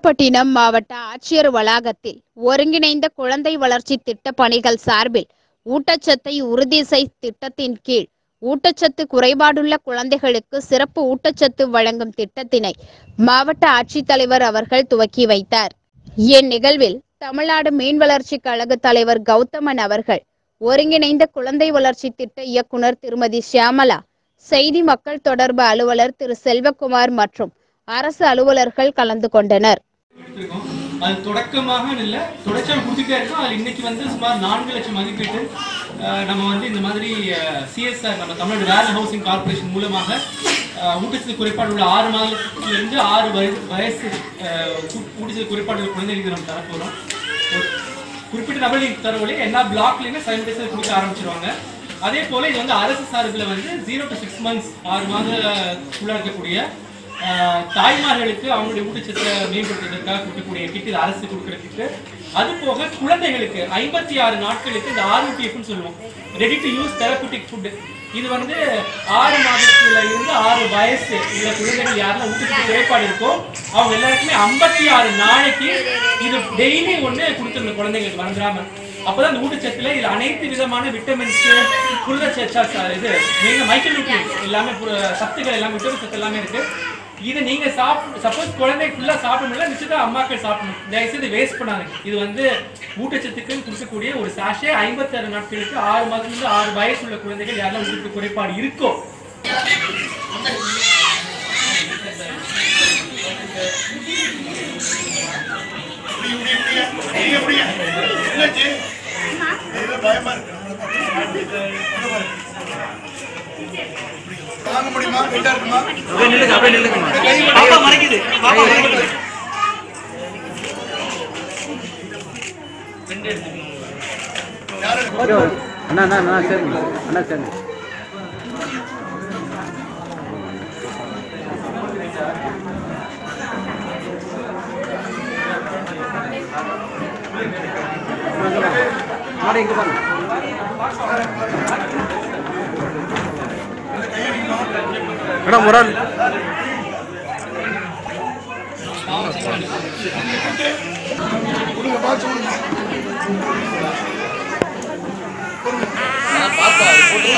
நாகப்பட்டினம் மாவட்ட ஆட்சியர் வளாகத்தில் ஒருங்கிணைந்த குழந்தை வளர்ச்சி திட்ட பணிகள் சார்பில் ஊட்டச்சத்தை உறுதி செய் திட்டத்தின் கீழ் ஊட்டச்சத்து குறைபாடுள்ள குழந்தைகளுக்கு சிறப்பு ஊட்டச்சத்து வழங்கும் திட்டத்தினை மாவட்ட ஆட்சித்தலைவர் அவர்கள் துவக்கி வைத்தார் இந்நிகழ்வில் தமிழ்நாடு மீன் வளர்ச்சி கழக தலைவர் கௌதமன் அவர்கள் ஒருங்கிணைந்த குழந்தை வளர்ச்சி திட்ட இயக்குனர் திருமதி ஷியாமலா செய்தி மக்கள் தொடர்பு அலுவலர் திரு செல்வகுமார் மற்றும் அரசு அலுவலர்கள் கலந்து கொண்டனர் இருக்கோம் அது தொடக்கமாக இல்ல தொடர்ச்சியாக கொடுத்துட்டே இருக்கோம் அது இன்னைக்கு வந்து சுமார் நான்கு லட்சம் மதிப்பீட்டு அஹ், நம்ம வந்து இந்த மாதிரி சிஎஸ்ஆர் நம்ம தமிழ்நாடு வேர் ஹவுசிங் கார்ப்பரேஷன் மூலமாக அஹ், ஊட்டச்சத்து குறைபாடு உள்ள ஆறு மாதத்திலிருந்து ஆறு வயது வயசு அஹ், ஊ- ஊட்டச்சத்து குறைபாடு உள்ள குழந்தைகளுக்கு நம்ம தரப்போகிறோம் ஒரு குறிப்பிட்ட நபர்களின் தரவுலே எல்லா பிளாக்லையுமே சைமல்டேஸாக கொடுக்க ஆரம்பிச்சிருவாங்க அதே போல இது வந்து அரசு சார்பில் வந்து ஜீரோ டு சிக்ஸ் மந்த்ஸ் ஆறு மாதக்குள்ள இருக்கக்கூடிய ஆஹ் தாய்மார்களுக்கு அவங்களுடைய ஊட்டச்சத்தை மேம்படுத்துவதற்காக கொடுக்கக்கூடிய கிட் இது அரசு கொடுக்குற கிட்டு அது போக குழந்தைகளுக்கு ஐம்பத்தி ஆறு நாட்களுக்கு இந்த ஆர்யூடிஎஃப்னு சொல்லுவோம் ready to use therapeutic food இது வந்து ஆறு மாதத்துல இருந்து ஆறு வயசு உள்ள குழந்தைகள் யாரெல்லாம் ஊட்டச்சத்து குறைபாடு இருக்கோ அவங்க எல்லாருக்குமே ஐம்பத்தி ஆறு நாளைக்கு இது டெய்லி ஒண்ணு கொடுத்துருந்த குழந்தைங்களுக்கு மறந்துடாம அப்பதான் இந்த ஊட்டச்சத்துல இதுல அனைத்து விதமான விட்டமின்ஸ் புரதச்சத்து இது மெயினா மைக்ரோ நியூட்ரியன்ஸ் எல்லாமே புர- சத்துக்கள் எல்லாமே விட்டமின் சத்து எல்லாமே இருக்கு இதை நீங்க சாப்பிட்டு சப்போஸ் குழந்தை ஃபுல்லா சாப்பிட முடியல நிச்சயமா அம்மாக்கள் சாப்பிடணும் தயவுசெய்து வேஸ்ட் பண்ணாதீங்க இது வந்து ஊட்டச்சத்துக்குன்னு கொடுக்கக்கூடிய ஒரு சாஷே ஐம்பத்தாறு நாட்களுக்கு ஆறு மாதத்துல ஆறு வயசு உள்ள குழந்தைகள் யாரெல்லாம் ஊட்டச்சத்து குறைபாடு இருக்கோ நீங்க எப்படிங்க? என்னாச்சு? ஏதோ பயமா இருக்கு. தாங்க முடியுமா வெயிட்டா இருக்குமா பாப்பா மறைக்குது பாப்பா மறைக்குது அண்ணா அண்ணா அண்ணா சரி அண்ணா சரி மாடு எங்க பாருங்க மேடம் ஒரு ஆள் கொடுங்க பாக்ஸ் கொடுங்க